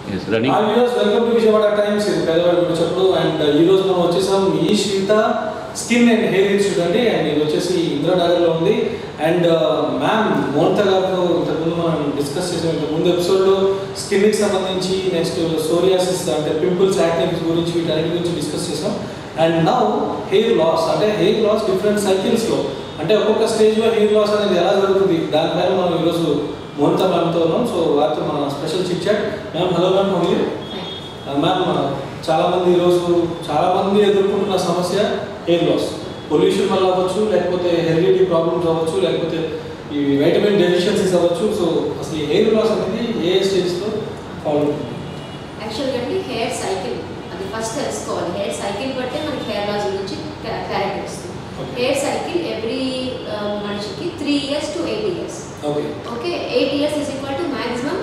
Yes running hi viewers welcome to Vijayawada times ఇది పేదవాడి గుడి చెప్పుడు అండ్ ఈ రోజు మనం వచ్చేసాం ఈ Sritha skin and hair institute అండి అండ్ ఇది వచ్చేసి ఇందిరానగర్లో ఉంది అండ్ మ్యామ్ మోనిత గారితో ఇంతకుముందు మనం డిస్కస్ చేసాం ఇంతకు ముందు ఎపిసోడ్లో స్కిన్కి సంబంధించి నెక్స్ట్ సోరియాసిస్ అంటే పింపుల్స్ యాక్టివిటీస్ గురించి వీటన్నిటి గురించి డిస్కస్ చేసాం అండ్ నౌ హెయిర్ లాస్ అంటే హెయిర్ లాస్ డిఫరెంట్ సైకిల్స్లో అంటే ఒక్కొక్క స్టేజ్లో హెయిర్ లాస్ అనేది ఎలా జరుగుతుంది దానిపైన మనం ఈరోజు మోనిత మ్యామ్తో ఉన్నాం సో వారితో మన special chit chat ma'am hello ma'am how you ma'am చాలా మంది ఈరోజు చాలా మంది ఎదుర్కొంటున్న సమస్య హెయిర్ లాస్ పొల్యూషన్ వల్ల అవ్వచ్చు లేకపోతే హెరిడిటీ ప్రాబ్లమ్స్ అవ్వచ్చు లేకపోతే ఈ వైటమిన్ డెఫిషియన్సీస్ అవ్వచ్చు సో అసలు ఈ హెయిర్ లాస్ అనేది ఏ స్టేజ్లో ఫాలో అవుతుంది యాక్చువల్గా అంటే హెయిర్ సైకిల్ అది ఫస్ట్ తెలుసుకోవాలి హెయిర్ సైకిల్ బట్టే మనకి హెయిర్ లాస్ గురించి క్లారిటీ వస్తుంది Okay. హెయిర్ సైకిల్ ఎవ్రీ మనిషికి three years to eight years okay okay eight years is equal to maximum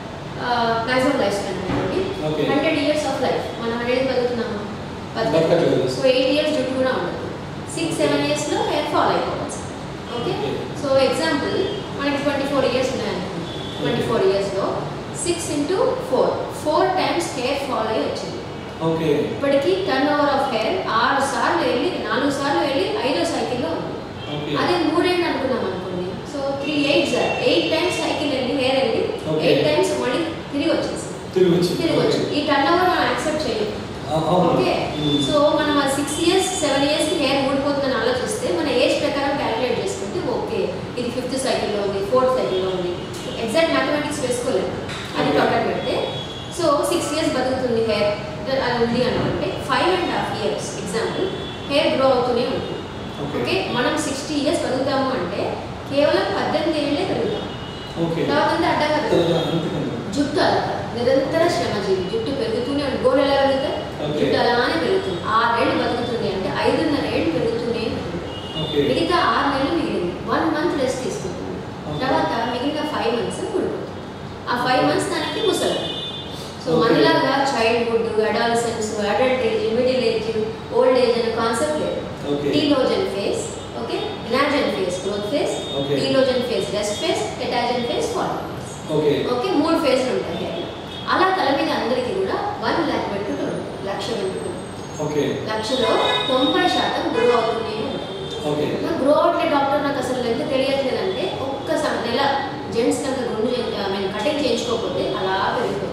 maximum life span అనుకోండి Okay. Hundred years of life మనం hundred బతుకుతున్నాము బతకట్లేదు. So eight years జుట్టు కూడా ఉండదు సిక్స్ సెవెన్ ఇయర్స్లో హెయిర్ ఫాల్ అయిపోవచ్చు ఓకే Okay. సో ఎగ్జాంపుల్ మనకి ట్వంటీ ఫోర్ ఇయర్స్ ఉన్నాయనుకోండి ట్వంటీ ఫోర్ ఇయర్స్లో six into four four times hair fall అయ్యి వచ్చింది ఓకే ఇప్పటికీ టర్న్ ఓవర్ ఆఫ్ హెయిర్ ఆరు సార్లు వెళ్ళి నాలుగు సార్లు వెళ్ళి ఐదో సైకిల్లో ఉంది ఓకే అదే మూడేళ్ళు అనుకున్నాం అనుకోండి so three eight sir eight times cycle వెళ్ళి హెయిర్ వెళ్ళి Okay. ఎయిట్ టైమ్స్ మళ్ళీ తిరిగి వచ్చేసి తిరిగి వచ్చింది తిరిగి వచ్చింది ఈ టర్న్ ఓవర్ మనం యాక్సెప్ట్ చేయం ఓకే సో మనం ఆ సిక్స్ ఇయర్స్ సెవెన్ ఇయర్స్కి హెయిర్ ఊడిపోతుందని ఆలోచిస్తే మన ఏజ్ ప్రకారం క్యాలిక్యులేట్ చేసుకుంటే ఓకే ఇది ఫిఫ్త్ సైకిల్లో ఉంది ఫోర్త్ సైకిల్లో ఉంది ఎగ్జాక్ట్ మ్యాథమెటిక్స్ వేసుకోలేము అది Okay. పక్కన పెడితే సో సిక్స్ ఇయర్స్ బతుకుతుంది హెయిర్ అది ఉంది అనుకుంటే five and half years example hair grow అవుతూనే ఉంటుంది ఓకే ఓకే మనం సిక్స్టీ ఇయర్స్ బతుకుతాము అంటే కేవలం పద్దెనిమిది ఏళ్ళే పెరుగుతాం ఓకే తర్వాత అంతా అడ్డగా పెరుగుతాం. అంతేనండి. జుట్టు అలా కాదు. నిరంతర శ్రమజీవి జుట్టు పెరుగుతూనే ఉంటుంది గోడలు ఎలా పెరుగుతాయి Okay. జుట్టు అలానే పెరుగుతుంది ఆరేళ్ళు బతుకుతుంది అంటే ఐదున్నర ఏళ్ళు పెరుగుతూనే ఉంటుంది ఓకే మిగతా ఆరు నెలలు మిగిలింది వన్ మంత్ రెస్ట్ తీసుకుంటుంది Okay. తర్వాత మిగిలిన ఫైవ్ మంత్స్ కూడిపోతుంది ఆ ఫైవ్ మంత్స్ దానికి ముసలి సో Okay. మనలాగా childhood adolescence adult age middle age old age అనే కాన్సెప్ట్ లేదు Okay. Telogen phase okay anagen phase growth phase Okay. Telogen phase rest phase catagen phase fall phase okay okay మూడు ఫేజ్లు ఉంటాయి hair లో. అలా తల మీద అందరికీ కూడా వన్ ల్యాక్ వెంట్రుకలు ఉంటాయి లక్ష వెంట్రుకలు ఓకే లక్షలో తొంభై శాతం గ్రో అవుతూనే ఉంటాయి ఓకే గ్రో అవట్లే డాక్టర్ నాకు అసలు ఎంత తెలియట్లేదంటే ఒక్క స- నెల జెంట్స్ కనుక గుండు ఐ మీన్ కటింగ్ చేయించుకోకపోతే అలా పెరిగిపోతుంది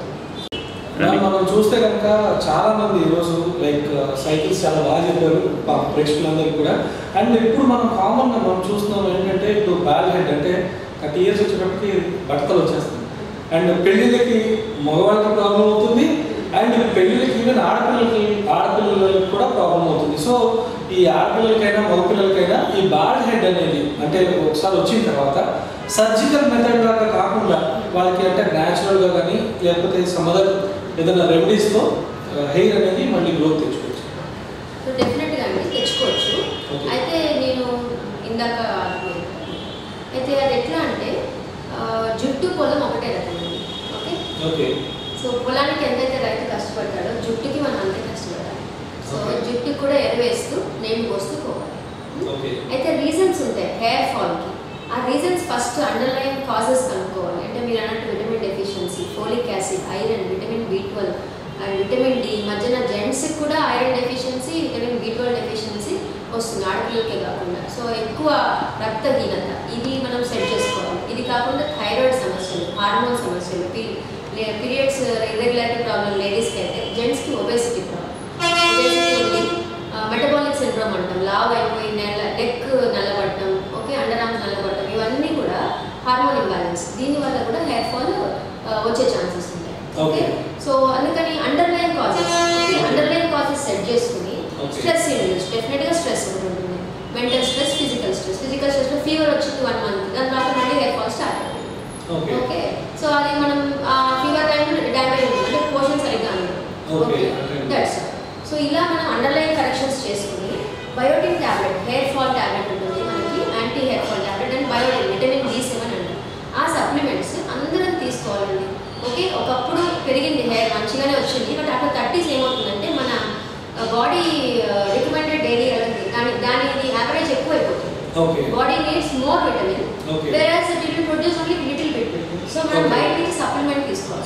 మనం మనం చూస్తే కనుక చాలా మంది ఈరోజు లైక్ సైకిల్స్ చాలా బాగా చెప్పారు పాప ప్రేక్షకులందరికీ కూడా అండ్ ఇప్పుడు మనం కామన్ మనం చూస్తున్నాం ఏంటంటే ఇప్పుడు బ్యాల్ హెడ్ అంటే థర్టీ ఇయర్స్ వచ్చేటప్పటికి బట్టలు వచ్చేస్తుంది అండ్ పెళ్ళిళ్ళకి మగవాళ్ళకి ప్రాబ్లం అవుతుంది అండ్ పెళ్ళిళ్ళకి ఈవెన్ ఆడపిల్లలకి ఆడపిల్లలకి కూడా ప్రాబ్లం అవుతుంది సో ఈ ఆడపిల్లలకైనా మగపిల్లలకైనా ఈ బాల్ హెడ్ అనేది అంటే ఒకసారి వచ్చిన తర్వాత సర్జికల్ మెథడ్ లాగా కాకుండా వాళ్ళకి అంటే న్యాచురల్గా కానీ లేకపోతే సమ్ అదర్ ఏదైనా రెమెడీస్తో హెయిర్ అనేది మళ్ళీ గ్రోత్ తెచ్చుకోవచ్చు సో డెఫినెట్గా అండి తెచ్చుకోవచ్చు Okay. అయితే నేను ఇందాక అడిగాను. అయితే అది ఎట్లా అంటే ఆ, జుట్టు పొలం ఒకటే రకం ఓకే ఓకే సో పొలానికి ఎంతైతే రైతు కష్టపడతాడో జుట్టుకి మనం అంతే కష్టపడాలి సో Okay. జుట్టుకి కూడా ఎరవేస్తూ నేను పోస్తూ పోవాలి ఓకే అయితే రీజన్స్ ఉంటాయి హెయిర్ ఫాల్కి ఆ రీజన్స్ ఫస్ట్ అండర్లైన్ కాజెస్ కనుక్కోవాలి అంటే మీరు అన్నట్టు vitamin deficiency folic acid iron vitamin B twelve and vitamin D మధ్యన జెంట్స్కి కూడా iron deficiency vitamin B twelve deficiency వస్తుంది ఆడపిల్లలకే కాకుండా సో ఎక్కువ రక్తహీనత ఇది మనం సెట్ చేసుకోవాలి ఇది కాకుండా థైరాయిడ్ సమస్యలు హార్మోన్ సమస్యలు పీరియడ్స్ ఇర్రెగ్యులారిటీ ప్రాబ్లం లేడీస్కి అయితే జెంట్స్కి ఒబేసిటీ ప్రాబ్లం ఒబేసిటీ ఉంది మెటబాలిక్ సిండ్రోమ్ అంటాం లావ్ అయిపోయి నెల నెక్ నల్లబడటం ఓకే అండర్ ఆర్మ్స్ నల్లబడటం ఇవన్నీ కూడా హార్మోన్ ఇంబ్యాలెన్స్ దీనివల్ల కూడా హెయిర్ ఫాల్ వచ్చే ఛాన్సెస్ ఉంటాయి ఓకే Okay. సో అందుకని under line causes under line causes set చేసుకుని Okay. స్ట్రెస్ ఇండ్యూస్ డెఫినెట్గా స్ట్రెస్ ఉంటుంది మెంటల్ స్ట్రెస్ ఫిజికల్ స్ట్రెస్ ఫిజికల్ స్ట్రెస్లో ఫీవర్ వచ్చింది వన్ మంత్ దాని తర్వాత మళ్ళీ హెయిర్ ఫాల్ స్టార్ట్ అవుతుంది ఓకే ఓకే సో అది మనం ఆ ఫీవర్ టైంలో డ్యామేజ్ ఉంది అంటే పోషన్ సరిగ్గా Okay, okay okay. That's so ఇలా మనం అండర్లైన్ కరెక్షన్స్ చేసుకుని biotin tablet hair fall tablet ఉంటుంది మనకి anti hair fall tablet and biotin vitamin D seven అంటారు ఆ సప్లిమెంట్స్ అందరం తీసుకోవాలండి ఓకే ఒకప్పుడు పెరిగింది హెయిర్ మంచిగానే వచ్చింది బట్ అక్కడ థర్టీస్ ఏమవుతుందంటే మన బాడీ రికమెండెడ్ డైలీ దాని దాని యావరేజ్ ఎక్కువ అయిపోతుంది okay body needs more vitamin Okay. వేరే it will produce only little bit so మనం Okay. బయట నుంచి సప్లిమెంట్ తీసుకోవాల్సి వస్తుంది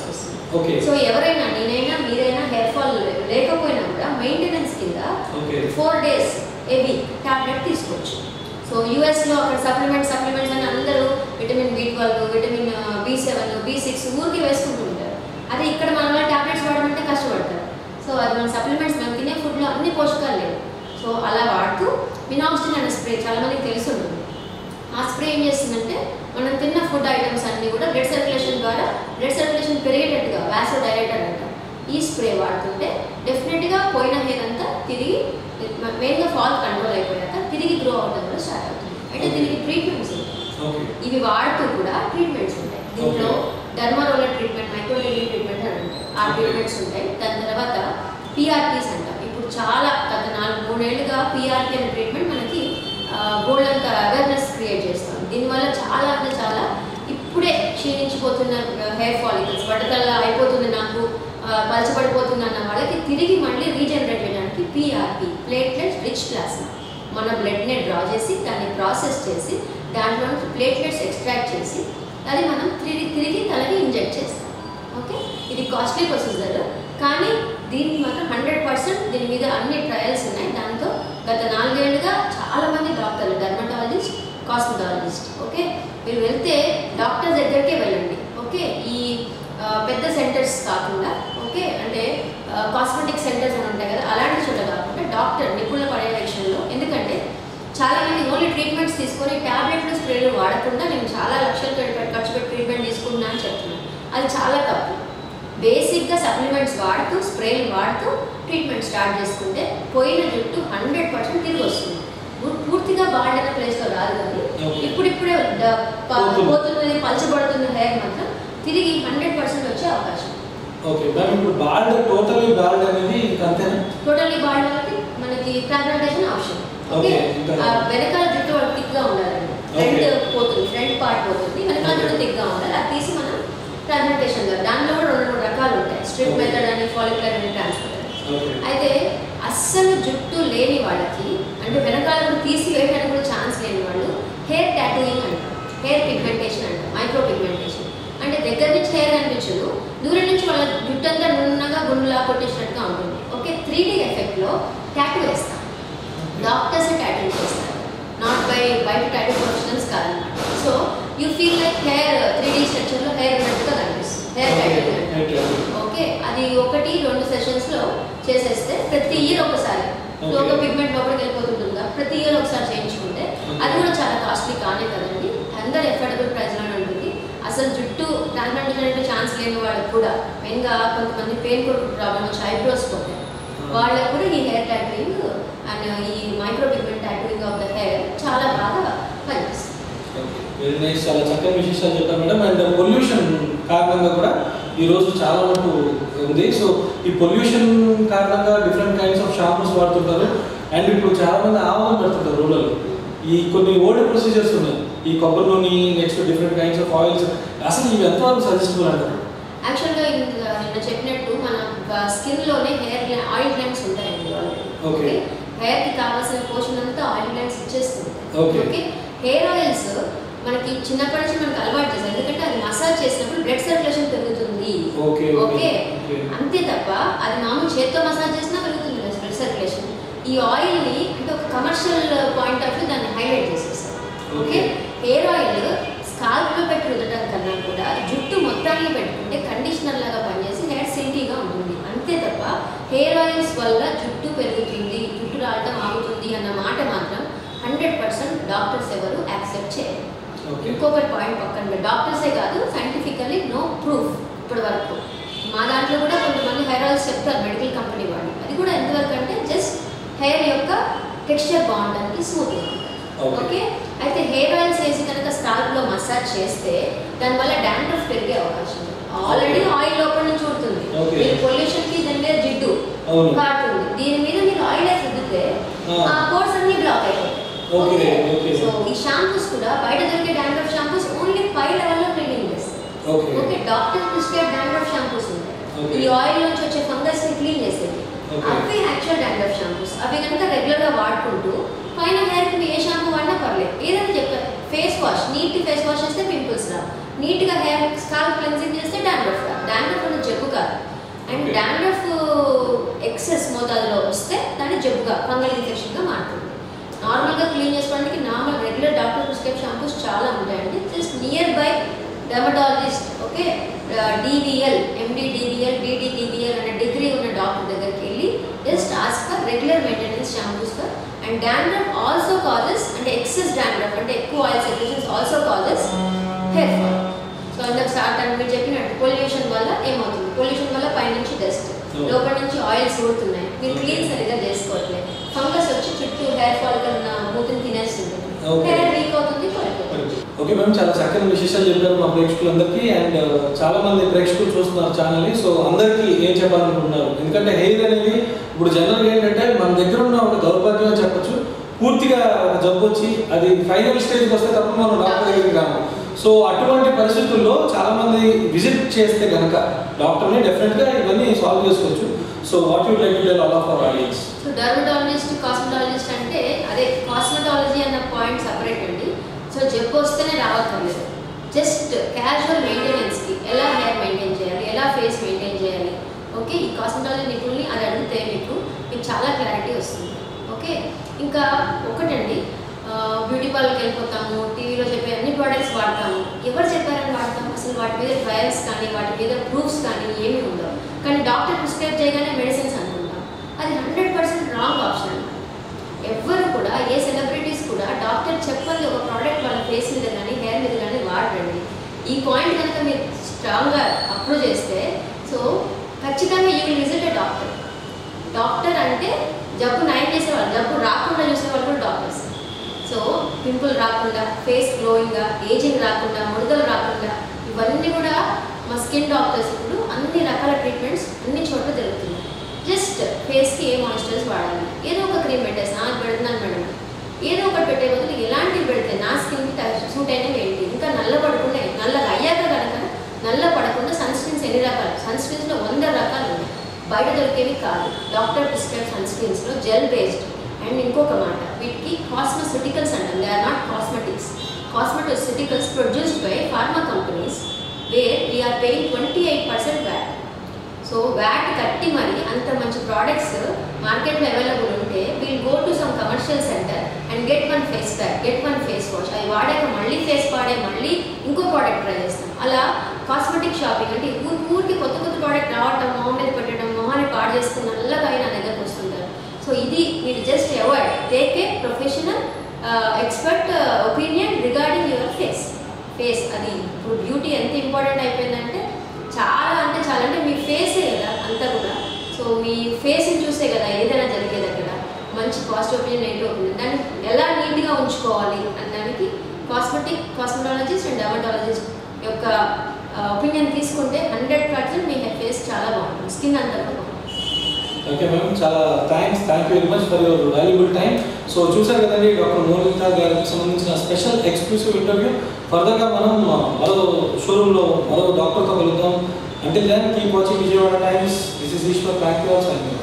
ఓకే సో ఎవరైనా నేనైనా మీరైనా హెయిర్ ఫాల్ లేకపోయినా కూడా మెయింటెనెన్స్ కింద okay four days a week tablet తీసుకోవచ్చు సో యూఎస్లో అక్కడ సప్లిమెంట్ సప్లిమెంట్స్ అని అందరూ vitamin B twelve vitamin B seven B six ఊరికి వేసుకుంటూ ఉంటారు అదే ఇక్కడ మన వాళ్ళు టాబ్లెట్స్ వాడమంటే కష్టపడతారు సో అది మన సప్లిమెంట్స్ మేము తినే ఫుడ్లో అన్ని పోషకాలు లేవు సో అలా వాడుతూ మినాక్సిన్ అనే స్ప్రే చాలా మందికి తెలిసి ఉంటుంది ఆ స్ప్రే ఏం చేస్తుందంటే మనం తిన్న ఫుడ్ ఐటమ్స్ అన్ని కూడా బ్లడ్ సర్క్యులేషన్ ద్వారా బ్లడ్ సర్క్యులేషన్ పెరిగేటట్టుగా వ్యాసో డైరెక్టర్ అంట ఈ స్ప్రే వాడుతుంటే డెఫినెట్గా పోయిన హెయిర్ అంతా తిరిగి మెయిన్గా ఫాల్ కంట్రోల్ అయిపోయాక తిరిగి గ్రో అవడం కూడా స్టార్ట్ అవుతుంది అంటే దీనికి ట్రీట్మెంట్స్ ఉంటాయి ఓకే ఇవి వాడుతూ కూడా ట్రీట్మెంట్స్ ఉంటాయి దీంట్లో డర్మరోలర్ ట్రీట్మెంట్ మైక్రోడెలింగ్ ట్రీట్మెంట్ అని ఉంటాయి ఆ Okay. ట్రీట్మెంట్స్ ఉంటాయి దాని తర్వాత పిఆర్టీస్ అంటాం ఇప్పుడు చాలా గత నాలుగు మూడేళ్లుగా పిఆర్టీ అనే ట్రీట్మెంట్ మనకి గోల్డ్ అంత అవేర్నెస్ క్రియేట్ చేస్తాం దీనివల్ల చాలా అంటే చాలా ఇప్పుడే క్షీణించిపోతున్న హెయిర్ ఫాలికల్స్ బట్టతల అయిపోతుంది నాకు ఆ, పలచబడిపోతుంది అన్న వాళ్ళకి తిరిగి మళ్ళీ రీజనరేట్ చేయడానికి పిఆర్పి ప్లేట్లెట్స్ రిచ్ ప్లాస్మా మన బ్లడ్ని డ్రా చేసి దాన్ని ప్రాసెస్ చేసి దాంట్లో నుంచి ప్లేట్లెట్స్ ఎక్స్ట్రాక్ట్ చేసి అది మనం తిరిగి తిరిగి తలకి ఇంజెక్ట్ చేస్తాం ఓకే ఇది కాస్ట్లీ ప్రొసీజర్ కానీ దీనికి మాత్రం హండ్రెడ్ పర్సెంట్ దీని మీద అన్ని ట్రయల్స్ ఉన్నాయి దాంతో గత నాలుగేళ్లుగా చాలా మంది డాక్టర్లు డర్మటాలజిస్ట్ కాస్మెటాలజిస్ట్ ఓకే మీరు వెళ్తే డాక్టర్ దగ్గరికే వెళ్ళండి ఓకే ఈ ఆ, పెద్ద సెంటర్స్ కాకుండా ఓకే అంటే కాస్మెటిక్ సెంటర్స్ అని ఉంటాయి కదా అలాంటి చోట కాకుండా డాక్టర్ నిపుణుల పర్యవేక్షణలో ఎందుకంటే చాలా మంది ఓన్లీ ట్రీట్మెంట్స్ తీసుకొని టాబ్లెట్లు స్ప్రేలు వాడకుండా నేను చాలా లక్షలు పెట్టి ఖర్చు పెట్టి ట్రీట్మెంట్ తీసుకుంటున్నా అని చెప్తున్నాను అది చాలా తప్పు బేసిక్గా సప్లిమెంట్స్ వాడుతూ స్ప్రేలు వాడుతూ ట్రీట్మెంట్ స్టార్ట్ చేసుకుంటే పోయిన జుట్టు హండ్రెడ్ పర్సెంట్ తిరిగి వస్తుంది పు- పూర్తిగా బాగుండిన ప్లేస్లో రాదు కానీ Okay. ఇప్పుడిప్పుడే డ- ప- పోతుంది. పోతున్నది పలచబడుతున్న హెయిర్ మాత్రం తిరిగి హండ్రెడ్ పర్సెంట్ వచ్చే అవకాశం ఓకే మ్యామ్ ఇప్పుడు బాల్డ్ టోటల్లీ బాల్డ్ అనేది ఇంకా అంతేనా టోటల్లీ బాడీ వాళ్ళకి మనకి ట్రాన్స్ప్లాంటేషన్ ఆప్షన్ ఓకే Okay, ఇంకా- ఆ వెనకాల జుట్టు వాళ్ళకి థిక్గా ఉండాలండి Okay. ఫ్రంట్ పోతుంది ఫ్రంట్ పార్ట్ పోతుంది వెనకాల Okay. జుట్టు థిక్గా ఉండాలి అది తీసి మనం ట్రాన్స్ప్లాంటేషన్ ద్వారా దాంట్లో కూడా రెండు మూడు రకాలు ఉంటాయి స్ట్రిప్ Okay. మెథడ్ అని ఫాలిక్యులర్ అని ట్రాన్స్ప్లాంట్ ఓకే అయితే అస్సలు జుట్టు లేని వాళ్ళకి అంటే వెనకాల కూడా తీసి వేయడానికి కూడా ఛాన్స్ లేని వాళ్ళు హెయిర్ టాటూయింగ్ అంటారు హెయిర్ పిగ్మెంటేషన్ అంటారు మైక్రో పిగ్మెంటేషన్ అంటే దగ్గర నుంచి హెయిర్ కనిపించదు దూరం నుంచి వాళ్ళ జుట్టు అంతా నున్నగా గుండులా కొట్టేసినట్టుగా ఉంటుంది ఓకే త్రీ డీ ఎఫెక్ట్లో టాటూ వేస్తాం డాక్టర్స్ టాటూ చేస్తారు నాట్ బై బయట టాటూ ప్రొఫెషనల్స్ కాదనమాట so you feel like hair three D స్ట్రక్చర్లో హెయిర్ ఉన్నట్టుగా కనిపిస్తుంది హెయిర్ టాటూ అంటారు ఓకే అది ఒకటి రెండు సెషన్స్ లో చేసేస్తే ప్రతి ఇయర్ ఒకసారి Okay. లోక పిగ్మెంట్ లోపలికి వెళ్ళిపోతుంటుందా ప్రతి ఇయర్ ఒకసారి చేయించుకుంటే Okay. అది కూడా చాలా కాస్ట్లీ కానే కదండి అందరు ఎఫర్డబుల్ ప్రైస్ లోనే ఉంటుంది అసలు జుట్టు ట్రాన్స్ప్లాంటేషన్ అంటే ఛాన్స్ లేని వాళ్ళకి కూడా మెయిన్గా కొంతమంది పెయిన్ కొడుకు ప్రాబ్లమ్ వచ్చి ఐబ్రోస్ పోతాయి వాళ్ళకు కూడా ఈ హెయిర్ టాటూయింగ్ అండ్ ఈ micro pigment tattooing of the hair చాలా బాగా పనిచేస్తుంది వెరీ నైస్ చాలా చక్కని విశేషాలు చెప్పారు మేడం అండ్ పొల్యూషన్ కారణంగా కూడా ఈ రోజు చాలా వరకు ఉంది సో ఈ పొల్యూషన్ కారణంగా డిఫరెంట్ కైండ్స్ ఆఫ్ షాంపూస్ వాడుతుంటారు అండ్ ఇప్పుడు చాలా మంది ఆవాలు పెడుతుంటారు రూరల్ ఈ కొన్ని ఓల్డ్ ప్రొసీజర్స్ ఉన్నాయి ఈ కొబ్బరి నూనె next different kinds of oils అసలు ఇవి ఎంతవరకు సజెస్టబుల్ అంటారు యాక్చువల్గా ఇంత- నిన్న చెప్పినట్టు మన స్కిన్ లోనే హెయిర్ ఆయిల్ గ్లాండ్స్ ఉంటాయండి వాళ్ళకి Okay. హెయిర్ కి కావాల్సిన పోషన్ అంతా ఆయిల్ గ్లాండ్స్ ఇచ్చేస్తుంది Okay. ఓకే హెయిర్ ఆయిల్స్ మనకి చిన్నప్పటి నుంచి మనకి అలవాటు చేస్తాం ఎందుకంటే అది మసాజ్ చేసినప్పుడు బ్లడ్ సర్క్యులేషన్ పెరుగుతుంది ఓకే ఓకే ఓకే అంతే తప్ప అది మామూలు చేత్తో మసాజ్ చేసినా పెరుగుతుంది బ్లడ్ సర్క్యులేషన్ ఈ ఆయిల్ ని అంటే ఒక కమర్షియల్ పాయింట్ ఆఫ్ వ్యూ దాన్ని హైలైట్ చేసేస్తాం okay Okay. Hair oil scalp లో పెట్టి రుద్దడం కన్నా కూడా జుట్టు మొత్తానికి పెట్టుకుంటే కండిషనర్ లాగా పనిచేసి హెయిర్ సిల్కీగా ఉంటుంది అంతే తప్ప హెయిర్ ఆయిల్స్ వల్ల జుట్టు పెరుగుతుంది జుట్టు రావడం ఆగుతుంది అన్న మాట మాత్రం హండ్రెడ్ పర్సెంట్ డాక్టర్స్ ఎవరు యాక్సెప్ట్ చేయరు ఓకే ఇంకొకటి పాయింట్ పక్కన పెట్టి డాక్టర్సే కాదు సైంటిఫికల్లీ నో ప్రూఫ్ ఇప్పటి వరకు మా దాంట్లో కూడా కొంతమంది హెయిర్ ఆయిల్స్ చెప్తారు మెడికల్ కంపెనీ వాళ్ళు అది కూడా ఎంతవరకు అంటే జస్ట్ హెయిర్ యొక్క టెక్స్చర్ బాగుండడానికి స్మూత్గా ఉంటుంది Okay. ఓకే అయితే హెయిర్ ఆయిల్స్ వేసి కనుక స్కాల్ప్ లో మసాజ్ చేస్తే దానివల్ల డాండ్రఫ్ పెరిగే అవకాశం ఉంది ఆల్రెడీ ఆయిల్ లోపల నుంచి ఉంటుంది Okay. మీరు పొల్యూషన్ కి దాని మీద జిడ్డు అవును. కారుతుంది దీని మీద మీరు ఆయిల్ వేసి రుద్దితే Ah. ఆ పోర్స్ అన్ని బ్లాక్ అయిపోతాయి Okay, okay. సో ఈ షాంపూస్ కూడా బయట దొరికే డాండ్రఫ్ షాంపూస్ ఓన్లీ పై లెవెల్లో క్లీనింగ్ చేస్తాయి okay okay doctor prescribe dandruff shampoos ఉంటాయి Okay. ఈ ఆయిల్ నుంచి వచ్చే ఫంగస్ ని క్లీన్ చేసేది Okay. అవి యాక్చువల్ డాండ్రఫ్ షాంపూస్ అవి కనుక రెగ్యులర్ గా వాడుకుంటూ పైన హెయిర్ కి ఏ షాంపూ వాడినా పర్లేదు ఏదైనా చెప్పారు face wash neat face wash చేస్తే పింపుల్స్ రా నీట్ గా హెయిర్ స్కాల్ప్ క్లెన్సింగ్ చేస్తే డాండ్రఫ్ రా డాండ్రఫ్ ఉన్న జబ్బు కాదు అండ్ Okay. డాండ్రఫ్ ఎక్సెస్ మోతాదులో వస్తే దాన్ని జబ్బుగా ఫంగల్ ఇన్ఫెక్షన్గా మారుతుంది నార్మల్గా క్లీన్ చేసుకోవడానికి normal regular doctor prescribe shampoos చాలా ఉంటాయండి just near by dermatologist okay DVL MD DVL DD DVL అనే డిగ్రీ ఉన్న డాక్టర్ దగ్గరికి వెళ్ళి just ask for regular maintenance shampoos for and dandruff also causes అంటే ఎక్సెస్ డాండ్రఫ్ అంటే ఎక్కువ oil secretions also causes hair fall so అందుకు start అని మీరు చెప్పినట్టు పొల్యూషన్ వల్ల ఏమవుతుంది పొల్యూషన్ వల్ల పైనుంచి డస్ట్ Oh. లోపల నుంచి ఆయిల్స్ ఊడుతున్నాయి మీరు క్లీన్ సరిగా చేసుకోవట్లేదు ఫంగస్ వచ్చి చుట్టూ హెయిర్ ఫాల్ కన్నా మూతిని తినేస్తుంది Okay. హెయిర్ వీక్ అవుతుంది పడిపోతుంది ఓకే మేడం చాలా చక్కని విశేషాలు చెప్పారు మా ప్రేక్షకులందరికీ అండ్ చాలా మంది ప్రేక్షకులు చూస్తున్నారు ఛానల్ని సో అందరికీ ఏం చెప్పాలనుకుంటున్నారు ఎందుకంటే హెయిర్ అనేది ఇప్పుడు జనరల్గా ఏంటంటే మన దగ్గర ఉన్న ఒక దౌర్భాగ్యం అని చెప్పొచ్చు పూర్తిగా ఒక జబ్బు వచ్చి అది ఫైనల్ స్టేజ్కి వస్తే తప్ప మనం డాక్టర్ దగ్గరికి రాము సో అటువంటి పరిస్థితుల్లో చాలా మంది విజిట్ చేస్తే కనుక డాక్టర్ని డెఫినెట్గా ఇవన్నీ సాల్వ్ చేసుకోవచ్చు so what you like to tell all of our audience so dermatologist cosmetologist అంటే అదే కాస్మెటాలజీ అన్న పాయింట్ సపరేట్ అండి సో జబ్బు వస్తేనే రావక్కర్లేదు జస్ట్ క్యాజువల్ మెయింటెనెన్స్కి ఎలా హెయిర్ మెయింటైన్ చేయాలి ఎలా ఫేస్ మెయింటైన్ చేయాలి ఓకే ఈ కాస్మెటాలజీ నిపుణుల్ని అది అడిగితే మీకు మీకు చాలా క్లారిటీ వస్తుంది ఓకే ఇంకా ఒకటండి బ్యూటీ పార్లర్కి వెళ్ళిపోతాము టీవీలో చెప్పే అన్ని ప్రోడక్ట్స్ వాడతాము ఎవరు చెప్పారని వాడతాము అసలు వాటి మీద ట్రయల్స్ కానీ వాటి మీద ప్రూఫ్స్ కానీ ఏమీ ఉండవు కానీ డాక్టర్ ప్రిస్క్రైబ్ చేయగానే మెడిసిన్స్ అనుకుంటాం అది హండ్రెడ్ పర్సెంట్ రాంగ్ ఆప్షన్ అన్నమాట ఎవ్వరు కూడా ఏ సెలబ్రిటీస్ కూడా డాక్టర్ చెప్పండి ఒక ప్రోడక్ట్ వాళ్ళ ఫేస్ మీద కానీ హెయిర్ మీద కానీ వాడరండి ఈ పాయింట్ కనుక మీరు స్ట్రాంగ్గా అప్రూవ్ చేస్తే సో ఖచ్చితంగా you will visit a doctor doctor అంటే జబ్బు నయం చేసేవాళ్ళు జబ్బు రాకుండా చూసేవాళ్ళు కూడా డాక్టర్స్ సో పింపుల్ రాకుండా ఫేస్ గ్లోయింగ్గా ఏజింగ్ రాకుండా ముడతలు రాకుండా ఇవన్నీ కూడా మా స్కిన్ డాక్టర్స్ ఇప్పుడు అన్ని రకాల ట్రీట్మెంట్స్ అన్ని చోట్ల జరుగుతున్నాయి జస్ట్ ఫేస్కి ఏ మాయిశ్చరైజ్ వాడాలి ఏదో ఒక క్రీమ్ పెట్టేసి నాకు పెడుతున్నాను మేడం ఏదో ఒకటి పెట్టే బదులు ఎలాంటివి పెడితే నా స్కిన్కి సూట్ అయినవి ఏంటి ఇంకా నల్ల పడకుండా నల్లగా అయ్యాక కనుక నల్ల పడకుండా సన్ స్క్రీన్స్ ఎన్ని రకాలు సన్ స్క్రీన్స్లో వంద రకాలు ఉన్నాయి బయట దొరికేవి కాదు డాక్టర్ ప్రిస్క్రైబ్ సన్ స్క్రీన్స్లో జెల్ బేస్డ్ అండ్ ఇంకొక మాట వీటికి కాస్మెసిటికల్స్ అంటాం they are not cosmetics cosmeceuticals produced by pharma companies where we are paying twenty eight percent VAT so VAT కట్టి మరి అంత మంచి ప్రోడక్ట్స్ మార్కెట్లో అవైలబుల్ ఉంటే we'll go to some commercial centre and get one face pack get one face wash అవి వాడాక మళ్ళీ face వాడే మళ్ళీ ఇంకో ప్రోడక్ట్ ట్రై చేస్తాం అలా కాస్మెటిక్ షాపింగ్ అంటే ఊరి ఊరికి కొత్త కొత్త ప్రోడక్ట్ రావటం మొహం మీద పెట్టడం మొహాన్ని పాడు చేసుకుని నల్లగా అయిన దగ్గరకు వస్తుంటారు సో ఇది మీరు just avoid take a professional expert opinion regarding your face face అది ఇప్పుడు బ్యూటీ ఎంత ఇంపార్టెంట్ అయిపోయిందంటే చాలా అంటే చాలా అంటే మీ ఫేసే కదా అంతా కూడా సో మీ ఫేస్ని చూసే కదా ఏదైనా జరిగేది అక్కడ మంచి పాజిటివ్ ఒపీనియన్ నెగిటివ్ ఒపీనియన్ దాన్ని ఎలా నీట్గా ఉంచుకోవాలి అనడానికి కాస్మెటిక్ కాస్మెటాలజిస్ట్ అండ్ డర్మటాలజిస్ట్ యొక్క ఒపీనియన్ తీసుకుంటే హండ్రెడ్ పర్సెంట్ మీ ఫేస్ చాలా బాగుంటుంది స్కిన్ అంతా కూడా బాగుంటుంది ఓకే మ్యామ్ చాలా thanks thank you very much for your valuable time so చూసారు కదండి డాక్టర్ మోనితా గారికి సంబంధించిన స్పెషల్ ఎక్స్క్లూసివ్ ఇంటర్వ్యూ ఫర్దర్గా మనం మరో షోరూంలో మరో డాక్టర్తో కలుద్దాం అంటే then keep watching Vijayawada Times this is Eshwar thank you all